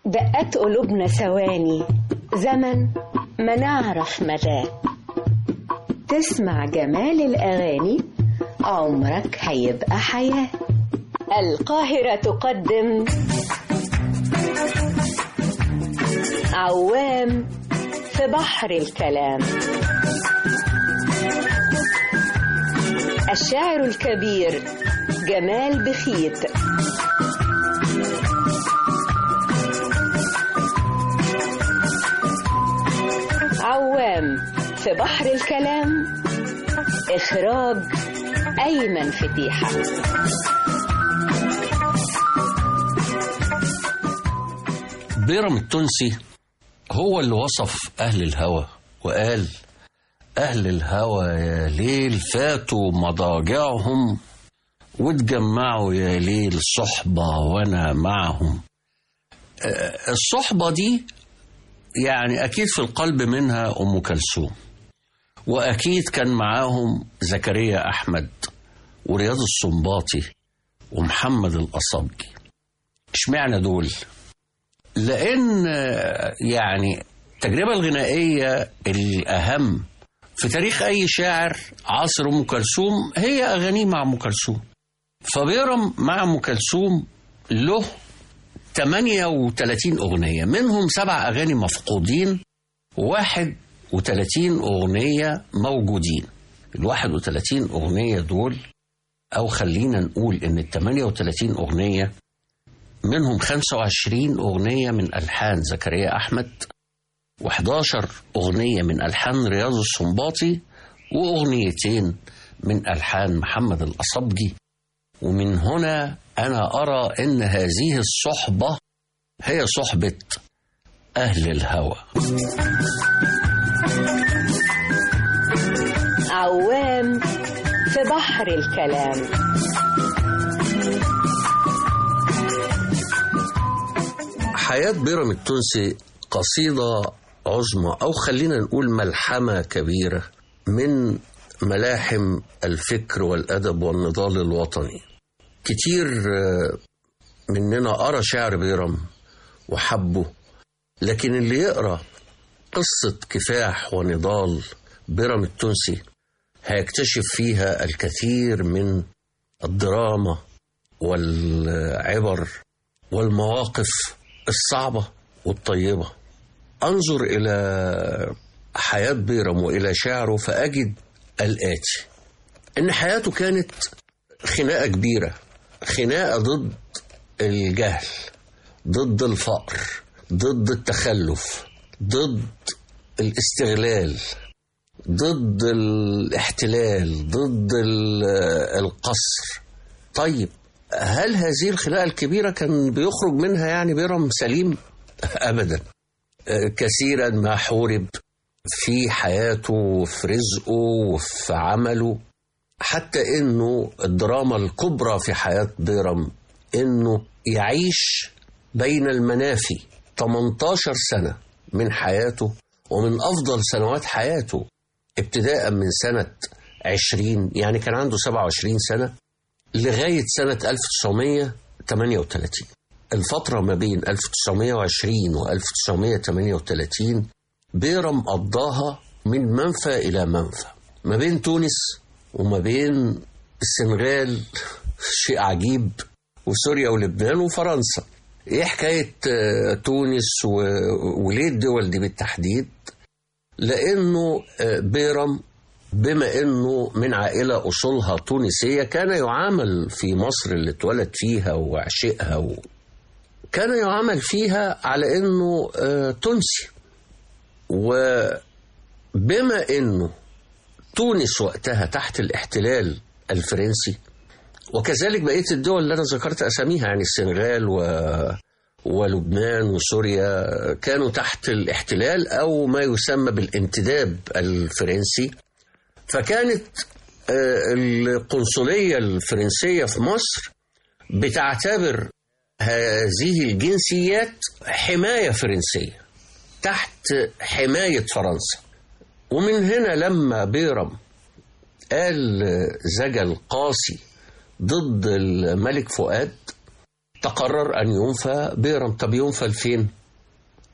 دقت قلوبنا ثواني زمن ما نعرف مداه تسمع جمال الأغاني عمرك هيبقى حياة القاهرة تقدم عوام في بحر الكلام الشاعر الكبير جمال بخيت عوام في بحر الكلام إخراج أيمن فتيحة بيرم التونسي هو اللي وصف أهل الهوى وقال أهل الهوى يا ليل فاتوا مضاجعهم واتجمعوا يا ليل صحبة وأنا معهم آه، الصحبة دي يعني أكيد في القلب منها أم كلثوم وأكيد كان معاهم زكريا أحمد ورياض السنباطي ومحمد الأصبجي اشمعنى دول؟ لأن آه، يعني التجربة الغنائية الأهم في تاريخ أي شاعر عصر أم كلثوم هي أغانيه مع أم كلثوم فبيرم مع أم كلثوم له 38 أغنية منهم سبع أغاني مفقودين واحد وتلاتين أغنية موجودين الواحد وتلاتين أغنية دول أو خلينا نقول إن التمانية وتلاتين أغنية منهم خمسة وعشرين أغنية من ألحان زكريا أحمد و11 أغنية من ألحان رياض السنباطي وأغنيتين من ألحان محمد الأصبجي ومن هنا أنا أرى أن هذه الصحبة هي صحبة أهل الهوى عوام في بحر الكلام حياة بيرم التونسي قصيدة عظمى أو خلينا نقول ملحمة كبيرة من ملاحم الفكر والأدب والنضال الوطني كتير آه، مننا قرا شعر بيرم وحبه لكن اللي يقرا قصة كفاح ونضال بيرم التونسي هيكتشف فيها الكثير من الدراما والعبر والمواقف الصعبة والطيبة أنظر إلى حياة بيرم وإلى شعره فأجد الآتي إن حياته كانت خناقة كبيرة خناقة ضد الجهل ضد الفقر ضد التخلف ضد الاستغلال ضد الاحتلال ضد ال- القصر طيب هل هذه الخناقة الكبيرة كان بيخرج منها يعني بيرم سليم؟ أبدا آه، كثيرا ما حورب في حياته وفي رزقه وفي عمله حتى انه الدراما الكبرى في حياة بيرم انه يعيش بين المنافي 18 سنة من حياته ومن افضل سنوات حياته ابتداء من سنة 20 يعني كان عنده 27 سنة لغاية سنة 1938 الفترة ما بين 1920 و 1938 بيرم قضاها من منفى إلى منفى ما بين تونس وما بين السنغال شيء عجيب وسوريا ولبنان وفرنسا ايه حكاية آه، تونس و- وليه الدول دي بالتحديد لأنه آه، بيرم بما أنه من عائلة أصولها تونسية كان يعامل في مصر اللي اتولد فيها وعشقها و... كان يعامل فيها على أنه آه، تونسي وبما أنه تونس وقتها تحت الاحتلال الفرنسي وكذلك بقية الدول اللي أنا ذكرت أساميها يعني السنغال و... ولبنان وسوريا كانوا تحت الاحتلال أو ما يسمى بالانتداب الفرنسي فكانت آه، القنصلية الفرنسية في مصر بتعتبر هذه الجنسيات حماية فرنسية تحت حماية فرنسا ومن هنا لما بيرم قال زجل قاسي ضد الملك فؤاد تقرر أن ينفى بيرم طب ينفى لفين؟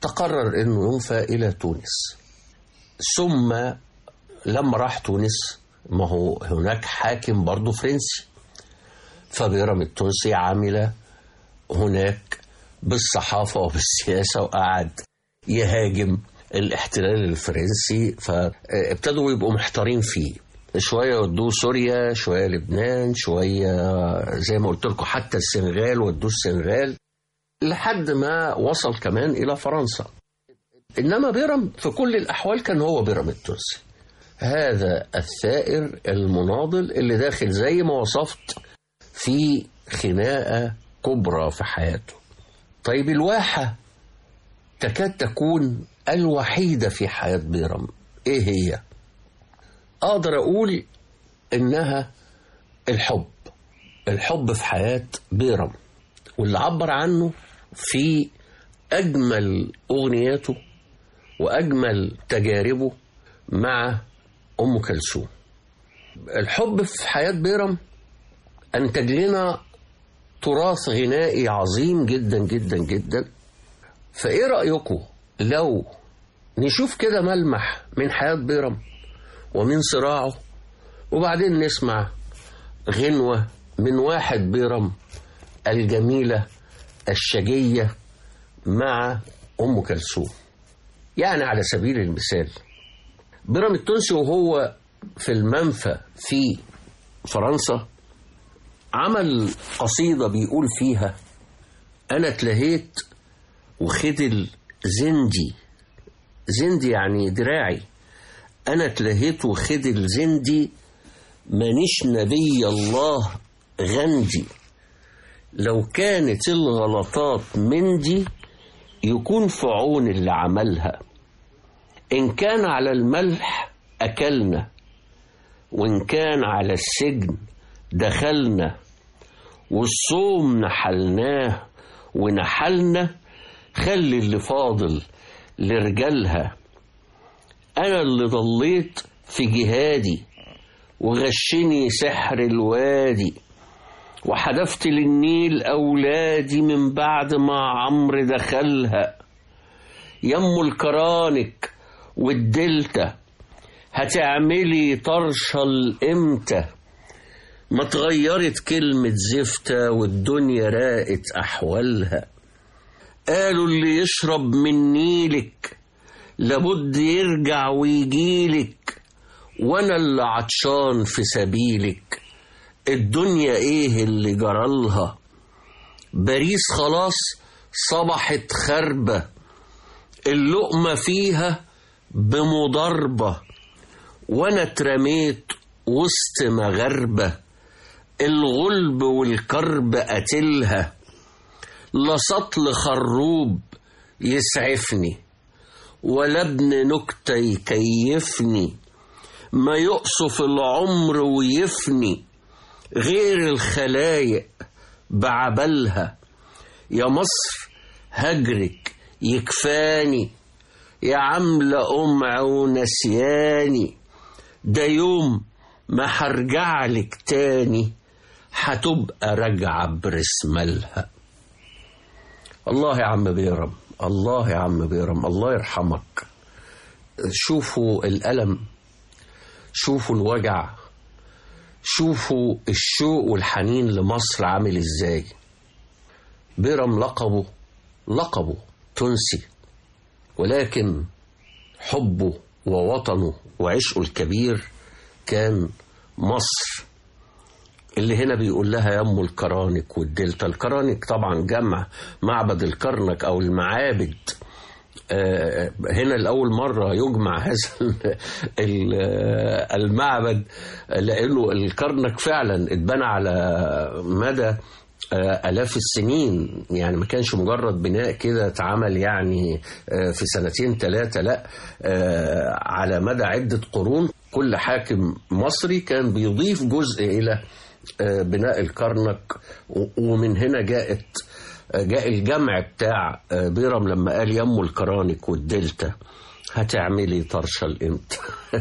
تقرر انه ينفى الى تونس ثم لما راح تونس ما هو هناك حاكم برضه فرنسي فبيرم التونسي عمل هناك بالصحافة وبالسياسة وقعد يهاجم الاحتلال الفرنسي فابتدوا يبقوا محتارين فيه شوية ودوه سوريا شوية لبنان شوية زي ما قلت لكم حتى السنغال ودوه السنغال لحد ما وصل كمان إلى فرنسا إنما بيرم في كل الأحوال كان هو بيرم التونسي هذا الثائر المناضل اللي داخل زي ما وصفت في خناقة كبرى في حياته طيب الواحة تكاد تكون الوحيدة في حياة بيرم ايه هي اقدر اقول انها الحب الحب في حياة بيرم واللي عبر عنه في اجمل اغنياته واجمل تجاربه مع ام كلثوم الحب في حياة بيرم انتج لنا تراث غنائي عظيم جدا جدا جدا فايه رايكم لو نشوف كده ملمح من حياه بيرم ومن صراعه وبعدين نسمع غنوه من واحد بيرم الجميله الشجيه مع ام كلثوم يعني على سبيل المثال بيرم التونسي وهو في المنفى في فرنسا عمل قصيدة بيقول فيها أنا اتلهيت وخدل زندي زندي يعني دراعي أنا اتلهيت وخدل زندي مانيش نبي الله غندي لو كانت الغلطات من دي يكون في عون اللي عملها إن كان على الملح أكلنا وإن كان على السجن دخلنا والصوم نحلناه ونحلنا خلي اللي فاضل لرجالها أنا اللي ضليت في جهادي وغشني سحر الوادي وحدفت للنيل أولادي من بعد ما عمرو دخلها يم الكرانك والدلتا هتعملي طرشل امتى ما اتغيرت كلمة زفتة والدنيا راقت أحوالها قالوا اللي يشرب من نيلك لابد يرجع ويجيلك وانا اللي عطشان في سبيلك الدنيا ايه اللي جرالها باريس خلاص صبحت خربة اللقمة فيها بمضاربة وانا اترميت وسط مغاربة الغلب والكرب قتلها لا سطل خروب يسعفني ولا ابن نكتة يكيفني ما يقصف العمر ويفني غير الخلايق بعبلها يا مصر هجرك يكفاني يا عاملة قمع ونسياني ده يوم ما هرجع لك تاني هتبقى راجعة برسملها الله يا عم بيرم الله يا عم بيرم الله يرحمك شوفوا الألم شوفوا الوجع شوفوا الشوق والحنين لمصر عامل ازاي بيرم لقبه لقبه تونسي ولكن حبه ووطنه وعشقه الكبير كان مصر اللي هنا بيقول لها يم الكرانك والدلتا الكرانك طبعا جمع معبد الكرنك او المعابد آه، هنا لأول مرة يجمع هذا ال- المعبد لأنه الكرنك فعلا اتبنى على مدى آه، آلاف السنين يعني ما كانش مجرد بناء كده اتعمل يعني آه، في سنتين ثلاثة لا آه، على مدى عدة قرون كل حاكم مصري كان بيضيف جزء إلى آه، بناء الكرنك و- ومن هنا جاءت جاء الجمع بتاع آه، بيرم لما قال يمو الكرانك والدلتا هتعملي طرشل امتى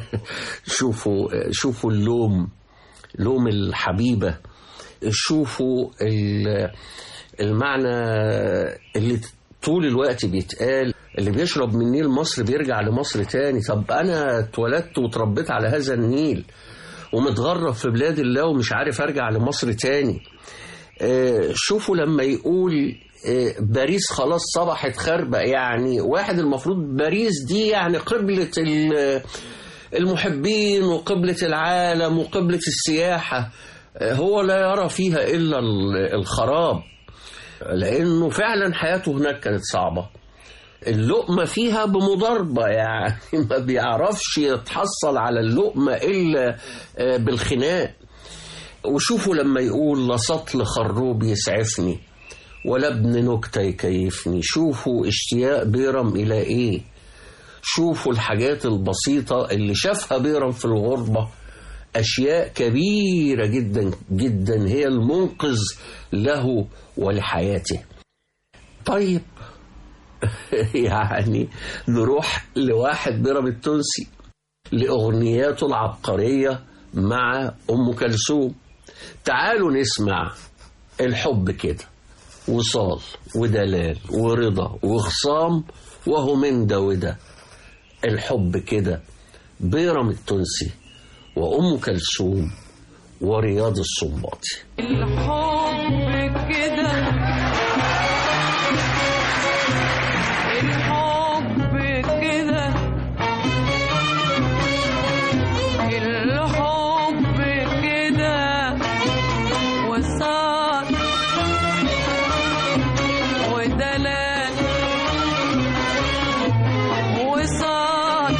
شوفوا شوفوا اللوم لوم الحبيبة شوفوا ال- المعنى اللي طول الوقت بيتقال اللي بيشرب من نيل مصر بيرجع لمصر تاني طب أنا اتولدت وتربيت على هذا النيل ومتغرب في بلاد الله ومش عارف أرجع لمصر تاني آه، شوفوا لما يقول آه، باريس خلاص صبحت خربة يعني واحد المفروض باريس دي يعني قبلة ال- المحبين وقبلة العالم وقبلة السياحة آه، هو لا يرى فيها إلا ال- الخراب لأنه فعلا حياته هناك كانت صعبة اللقمة فيها بمضاربة يعني ما بيعرفش يتحصل على اللقمة إلا آه، بالخناق وشوفوا لما يقول لا سطل خروب يسعفني ولا ابن نكتة يكيفني شوفوا اشتياق بيرم إلى إيه شوفوا الحاجات البسيطة اللي شافها بيرم في الغربة أشياء كبيرة جدا جدا هي المنقذ له ولحياته طيب يعني نروح لواحد بيرم التونسي لأغنياته العبقرية مع أم كلثوم تعالوا نسمع الحب كده وصال ودلال ورضا وخصام وهو من ده وده الحب كده بيرم التونسي وأم كلثوم ورياض السنباطي الحب كده الحب كده الحب كده وصال ودلال وصال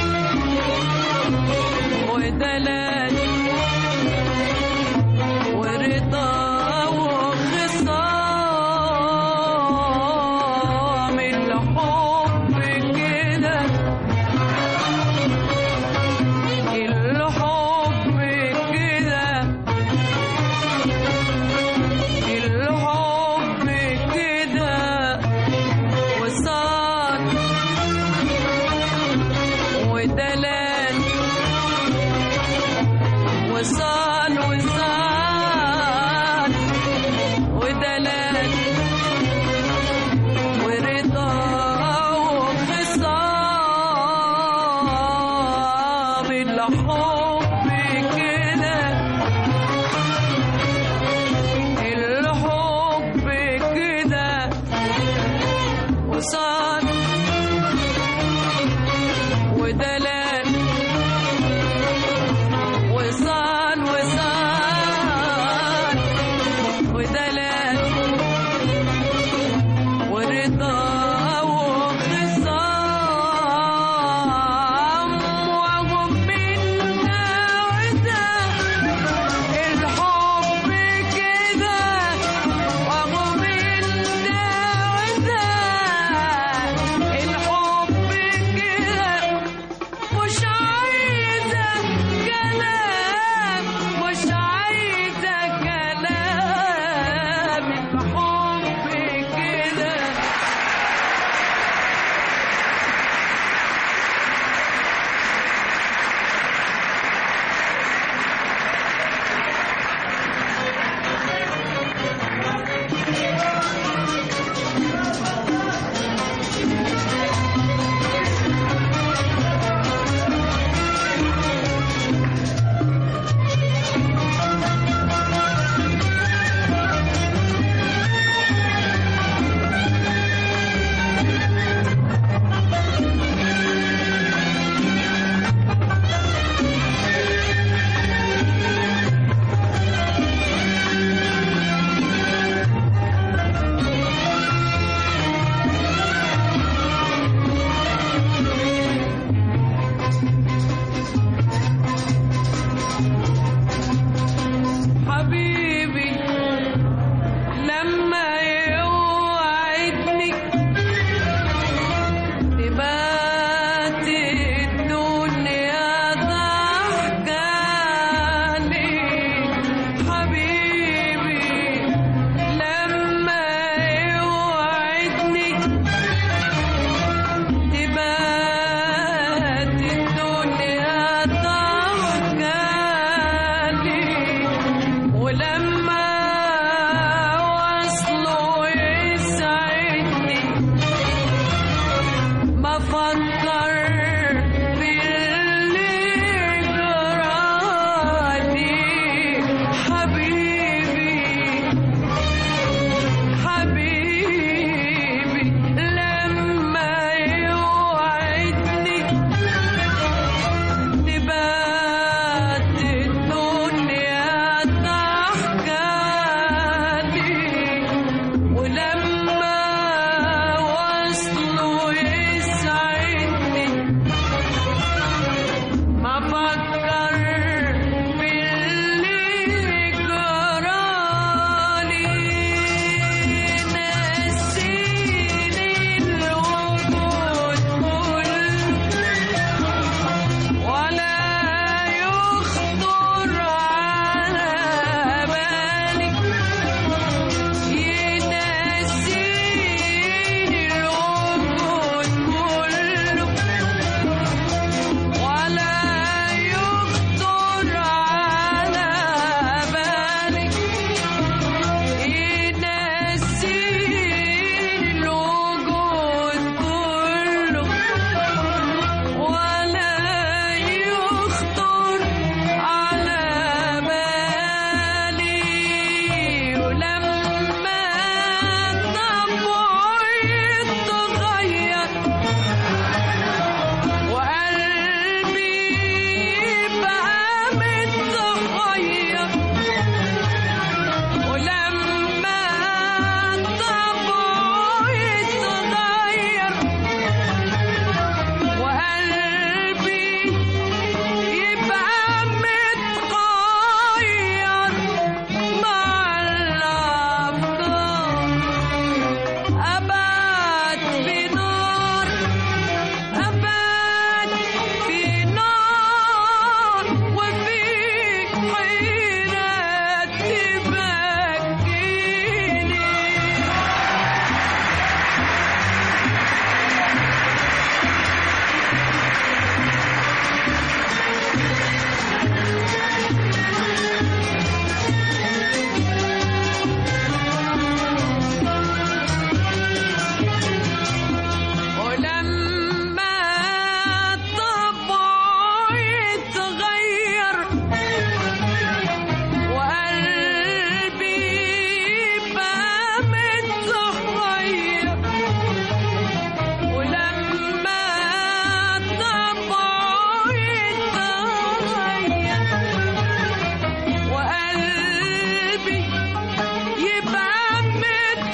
ودلال ورضا وخصام الحب كده الحب كده الحب كده وصال ودلال وصال وصال ودلال ورضا وخصام الحب كده الحب كده وصال ودلال وصال وصال ودلال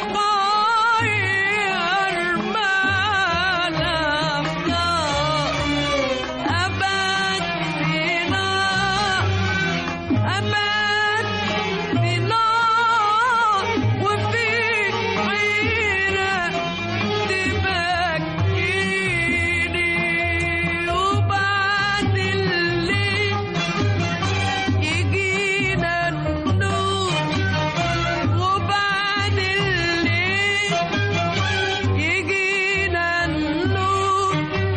غير ما نبقى أبد فينا أبد فينا وفي حيرة تبكيني وبعد الليل يجينا النور وبعد الليل يجينا النور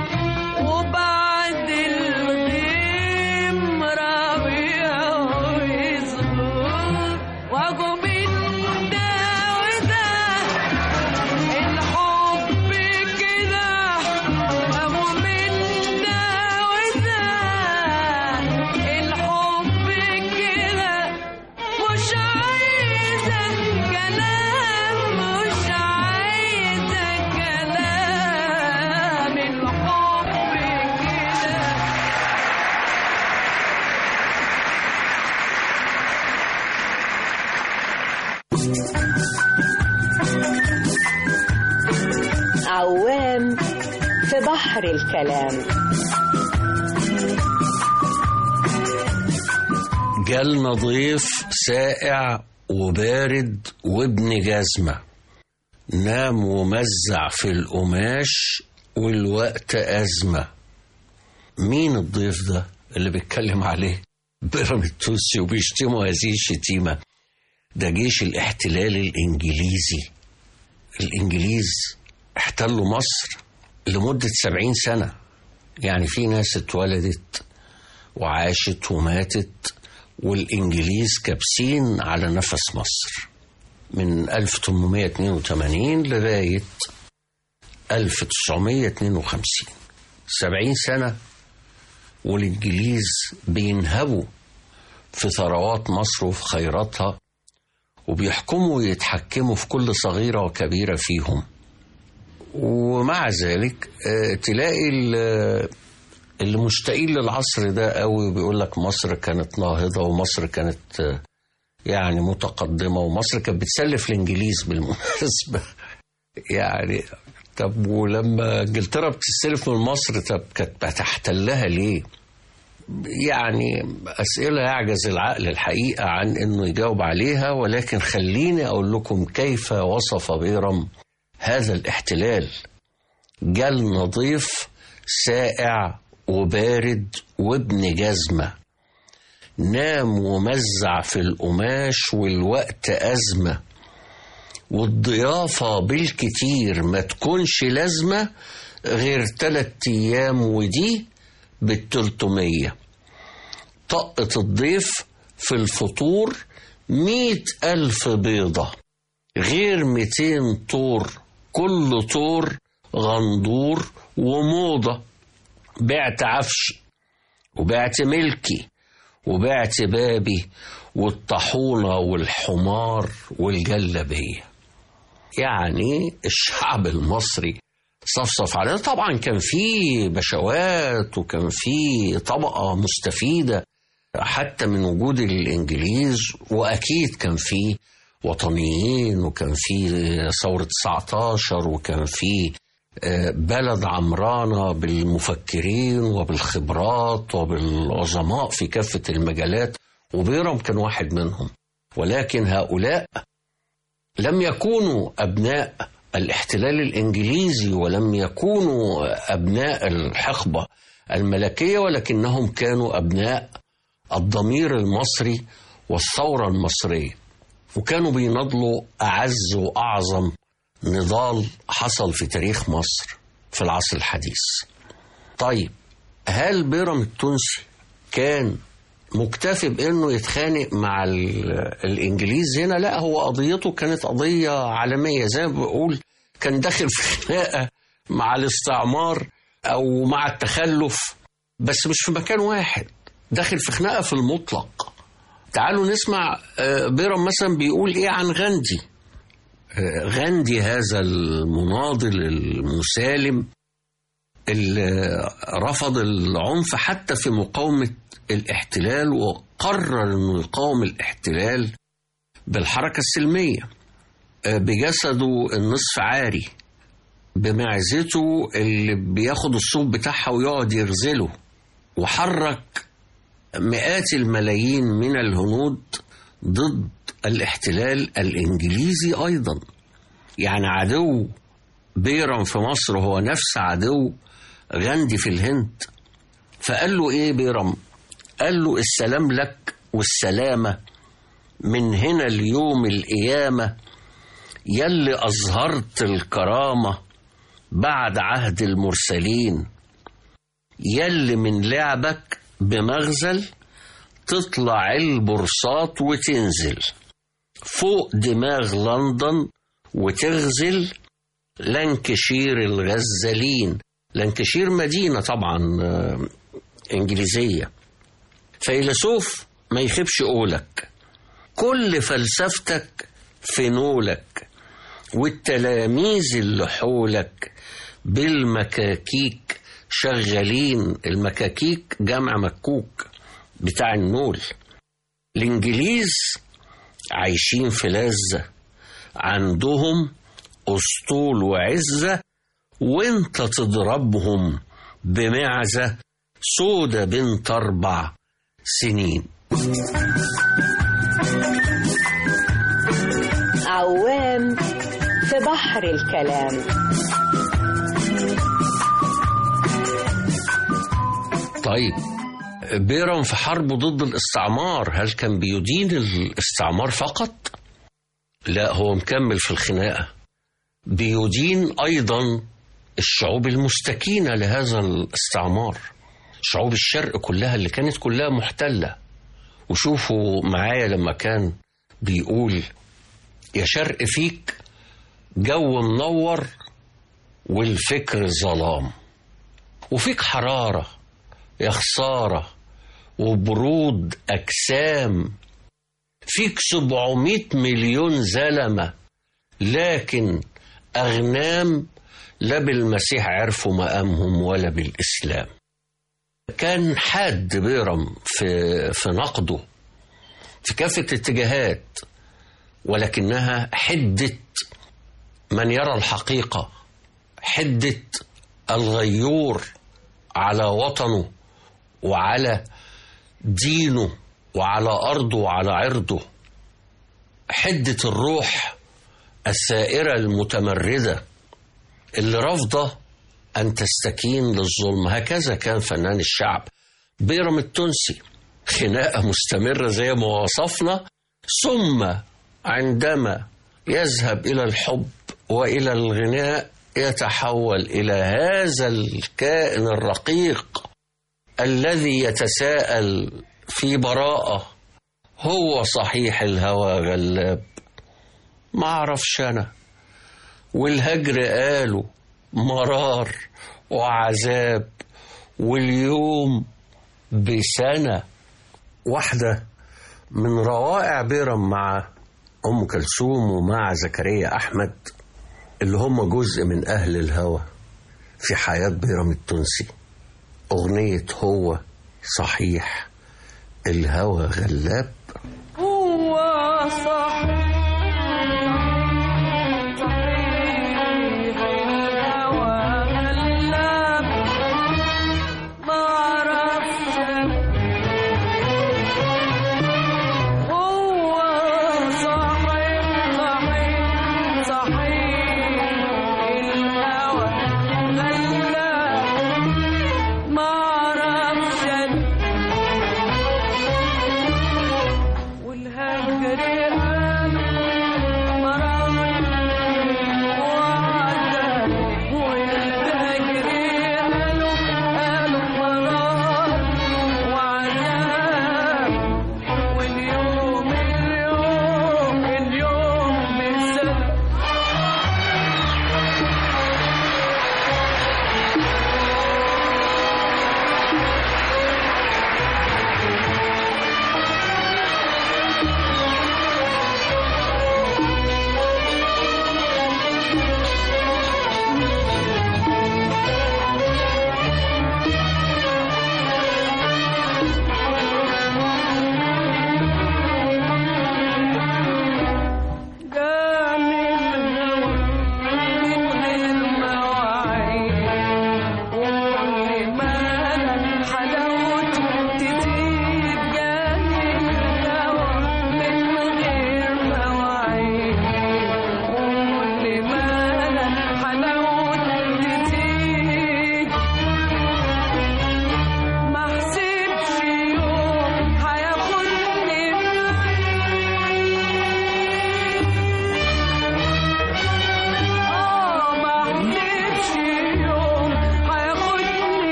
وبعد الغيم ربيع ويزهر واجو من ده وده الحب كده واجو من ده وده الحب كده مش عايزة كلام مش عايزة كلام الحب كده عوام في بحر الكلام جالنا ضيف سائع وبارد وابن جزمة نام ومزع في القماش والوقت أزمة مين الضيف ده اللي بيتكلم عليه بيرام التونسي وبيشتموا هذه الشتيمة ده جيش الاحتلال الإنجليزي الإنجليز احتلوا مصر لمدة سبعين سنة يعني في ناس اتولدت وعاشت وماتت والإنجليز كابسين على نفس مصر من 1882 لغاية 1952 سبعين سنة والإنجليز بينهبوا في ثروات مصر وفي خيراتها وبيحكموا ويتحكموا في كل صغيرة وكبيرة فيهم ومع ذلك آه، تلاقي ال- اللي مشتاقين للعصر ده قوي وبيقول لك مصر كانت ناهضة ومصر كانت آه، يعني متقدمة ومصر كانت بتسلف الإنجليز بالمناسبة يعني طب ولما انجلترا بتستلف من مصر طب كانت هتحتلها ليه؟ يعني أسئلة يعجز العقل الحقيقة عن أنه يجاوب عليها ولكن خليني أقول لكم كيف وصف بيرم هذا الاحتلال جالنا ضيف سائع وبارد وابن جزمة نام ومزع في القماش والوقت أزمة والضيافة بالكتير ما تكونش لازمة غير تلات أيام ودي بالتلتمية طقة الضيف في الفطور مية ألف بيضة غير ميتين طور كل طور غندور وموضة بعت عفشي وبعت ملكي وبعت بابي والطاحونة والحمار والجلبية يعني الشعب المصري صفصف عليه طبعا كان في بشوات وكان في طبقة مستفيدة حتى من وجود الإنجليز وأكيد كان في وطنيين وكان في ثورة 19 وكان في آه، بلد عمرانة بالمفكرين وبالخبرات وبالعظماء في كافة المجالات وبيرم كان واحد منهم ولكن هؤلاء لم يكونوا أبناء الاحتلال الإنجليزي ولم يكونوا أبناء الحقبة الملكية ولكنهم كانوا أبناء الضمير المصري والثورة المصرية وكانوا بيناضلوا أعز وأعظم نضال حصل في تاريخ مصر في العصر الحديث طيب هل بيرم التونسي كان مكتفي بانه يتخانق مع ال- الانجليز هنا لا هو قضيته كانت قضيه عالميه زي ما بقول كان داخل في خناقه مع الاستعمار او مع التخلف بس مش في مكان واحد داخل في خناقه في المطلق تعالوا نسمع آه، بيرم مثلا بيقول ايه عن غاندي آه، غاندي هذا المناضل المسالم اللي رفض العنف حتى في مقاومة الاحتلال وقرر انه يقاوم الاحتلال بالحركة السلمية آه، بجسده النصف عاري بمعزته اللي بياخد الصوب بتاعها ويقعد يغزله وحرك مئات الملايين من الهنود ضد الاحتلال الانجليزي ايضا يعني عدو بيرم في مصر هو نفس عدو غاندي في الهند فقال له ايه بيرم قال له السلام لك والسلامة من هنا اليوم القيامة يلي أظهرت الكرامة بعد عهد المرسلين يلي من لعبك بمغزل تطلع البرصات وتنزل فوق دماغ لندن وتغزل لانكشير الغزالين لانكشير مدينة طبعا آه، إنجليزية فيلسوف ما يخيبش قولك كل فلسفتك في نولك والتلاميذ اللي حولك بالمكاكيك شغالين المكاكيك جمع مكوك بتاع النول الانجليز عايشين في لذة عندهم اسطول وعزة وانت تضربهم بمعزة سودة بنت اربع سنين عوام في بحر الكلام طيب بيرم في حربه ضد الاستعمار هل كان بيدين الاستعمار فقط؟ لا هو مكمل في الخناقة بيدين أيضا الشعوب المستكينة لهذا الاستعمار شعوب الشرق كلها اللي كانت كلها محتلة وشوفوا معايا لما كان بيقول يا شرق فيك جو منور والفكر ظلام وفيك حرارة يا خسارة وبرود أجسام فيك سبعمائة مليون زلمة لكن أغنام لا بالمسيح عرفوا مقامهم ولا بالإسلام كان حاد بيرم في, في نقده في كافة الاتجاهات ولكنها حدة من يرى الحقيقة حدة الغيور على وطنه وعلى دينه وعلى أرضه وعلى عرضه حدة الروح السائرة المتمردة اللي رافضة أن تستكين للظلم هكذا كان فنان الشعب بيرم التونسي خناقة مستمرة زي ما وصفنا ثم عندما يذهب إلى الحب وإلى الغناء يتحول إلى هذا الكائن الرقيق الذي يتساءل في براءة هو صحيح الهوى غلاب ما اعرفش انا والهجر قالوا مرار وعذاب واليوم بسنة واحدة من روائع بيرم مع أم كلثوم ومع زكريا أحمد اللي هم جزء من أهل الهوى في حياة بيرم التونسي أغنية هو صحيح الهوى غلاب هو صح صحيح الهوى غلاب ما عرفش هو صحيح صحيح صحيح الهوى غلاب ما عرفش والهجر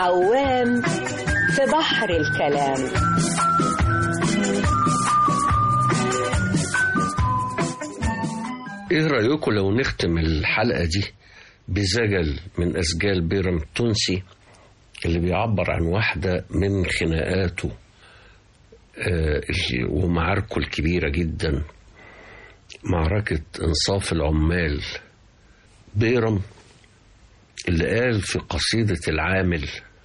العوام في بحر الكلام ايه رأيكم لو نختم الحلقة دي بزجل من أسجال بيرم التونسي اللي بيعبر عن واحدة من خناقاته آه، اللي- ومعاركه الكبيرة جدا معركة إنصاف العمال بيرم اللي قال في قصيدة العامل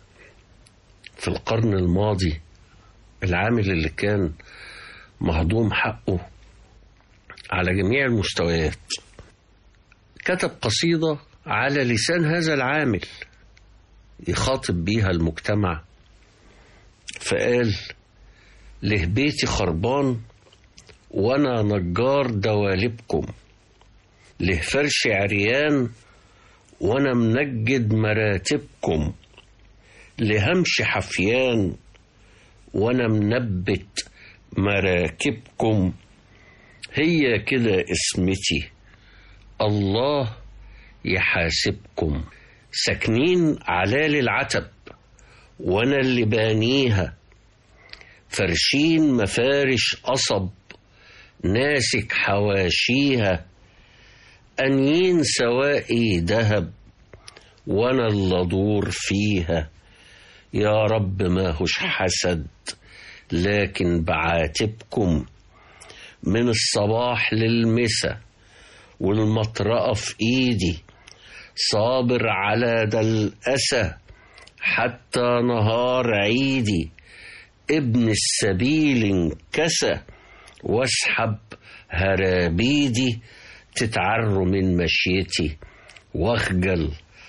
في القرن الماضي العامل اللي كان مهضوم حقه على جميع المستويات كتب قصيدة على لسان هذا العامل يخاطب بيها المجتمع فقال له بيتي خربان وانا نجار دوالبكم له فرش عريان وانا منجد مراتبكم لهمش حفيان وانا منبت مراكبكم هي كده اسمتي الله يحاسبكم ساكنين علال العتب وانا اللي بانيها فرشين مفارش قصب ناسك حواشيها انيين سوائي دهب وانا اللي ادور فيها يا رب ما هوش حسد لكن بعاتبكم من الصباح للمسا والمطرقة في ايدي صابر على ده الأسى حتى نهار عيدي ابن السبيل انكسى واسحب هرابيدي تتعروا من مشيتي واخجل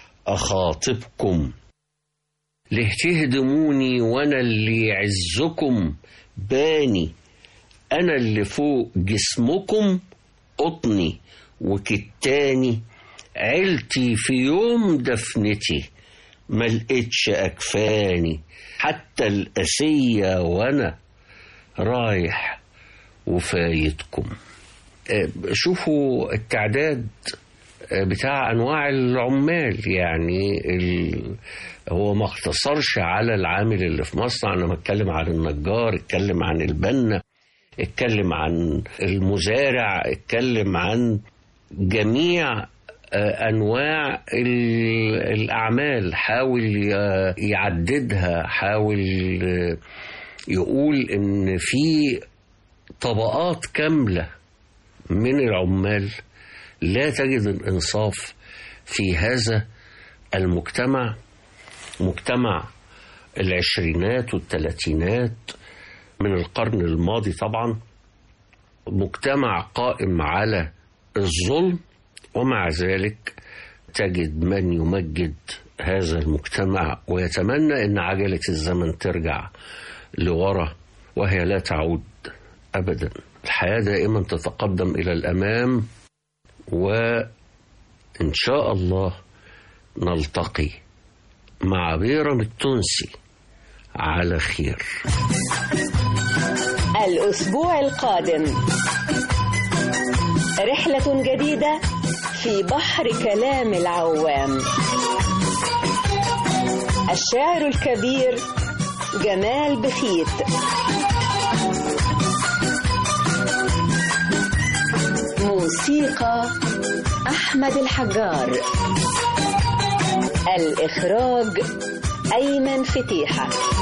أخاطبكم ليه تهدموني وانا اللي يعزكم باني انا اللي فوق جسمكم قطني وكتاني عيلتي في يوم دفنتي ملقتش اكفاني حتى الاسية وانا رايح وفايتكم آه، شوفوا التعداد آه، بتاع انواع العمال يعني ال... هو ما اقتصرش على العامل اللي في مصنع انا بتكلم عن النجار اتكلم عن البنا اتكلم عن المزارع اتكلم عن جميع آه، انواع ال- الاعمال حاول ي- يعددها حاول آه، يقول ان في طبقات كامله من العمال لا تجد الانصاف في هذا المجتمع مجتمع العشرينات والثلاثينات من القرن الماضي طبعا مجتمع قائم على الظلم ومع ذلك تجد من يمجد هذا المجتمع ويتمنى ان عجله الزمن ترجع لورا وهي لا تعود ابدا الحياه دائما تتقدم الى الامام وان شاء الله نلتقي مع بيرم التونسي على خير الأسبوع القادم رحلة جديدة في بحر كلام العوام الشاعر الكبير جمال بخيت موسيقى أحمد الحجار الإخراج أيمن فتيحة